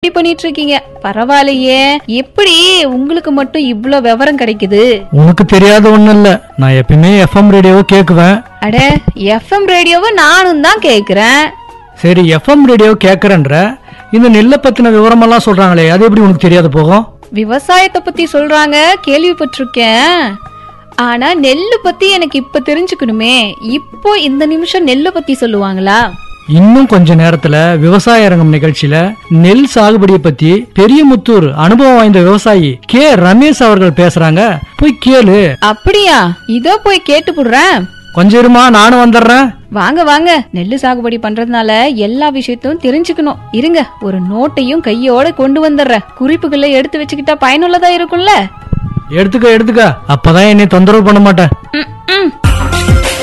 சாகுபடி பண்ணிட்டு இருக்கீங்க பரவாயில்லையே எப்படி உங்களுக்கு மட்டும் இவ்ளோ விவரம் கிடைக்குது உனக்கு தெரியாத ஒண்ணும் இல்ல நான் எப்பயுமே எஃப்எம் ரேடியோவை கேக்குவேன் அட எஃப்எம் ரேடியோவை நானும் தான் கேக்குறேன் சரி எஃப்எம் ரேடியோ கேக்குறேன்ற இந்த நெல்லை பத்தின விவரமெல்லாம் சொல்றாங்களே அது எப்படி உனக்கு தெரியாது போகும் விவசாயத்தை பத்தி சொல்றாங்க கேள்விப்பட்டிருக்கேன் ஆனா நெல்லு பத்தி எனக்கு இப்ப தெரிஞ்சுக்கணுமே இப்போ இந்த நிமிஷம் நெல்லை பத்தி சொல்லுவாங்களா இன்னும் கொஞ்ச நேரத்துல விவசாய அரங்கம் நிகழ்ச்சியில நெல் சாகுபடியை பத்தி பெரியமுத்தூர் அனுபவம் வாய்ந்த விவசாயி கே ரமேஷ் அவர்கள் பேசுறாங்க போய் கேளு அப்படியா இதோ போய் கேட்டு புடுறேன் கொஞ்சம் இருமா நானும் வந்துடுறேன் வாங்க வாங்க நெல்லு சாகுபடி பண்றதுனால எல்லா விஷயத்தையும் தெரிஞ்சுக்கணும் இருங்க ஒரு நோட்டையும் கையோட கொண்டு வந்துடுறேன் குறிப்புகளை எடுத்து வச்சுக்கிட்டா பயனுள்ளதா இருக்கும்ல எடுத்துக்க எடுத்துக்க அப்பதான் என்னை தொந்தரவு பண்ண மாட்டேன் ம், ம்.